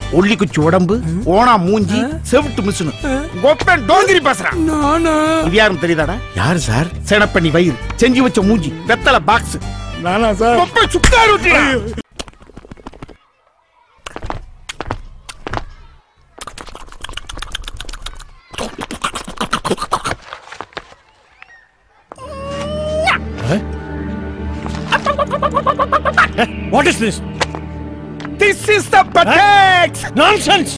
ஒல்லி குச்சி உடம்பு ஓனா மூஞ்சி செவிட்டு மிஷினு கொப்பன் டோங்கிரி பேசுறான் நானா இது யாரும் தெரியுதாடா யாரு சார் செனப்பண்ணி வயிறு செஞ்சு வச்ச மூஞ்சி வெத்தலை பாக்ஸ் நானா சார் கொப்பை சுக்காரு ஊத்தியா? What is this This is the patex! Nonsense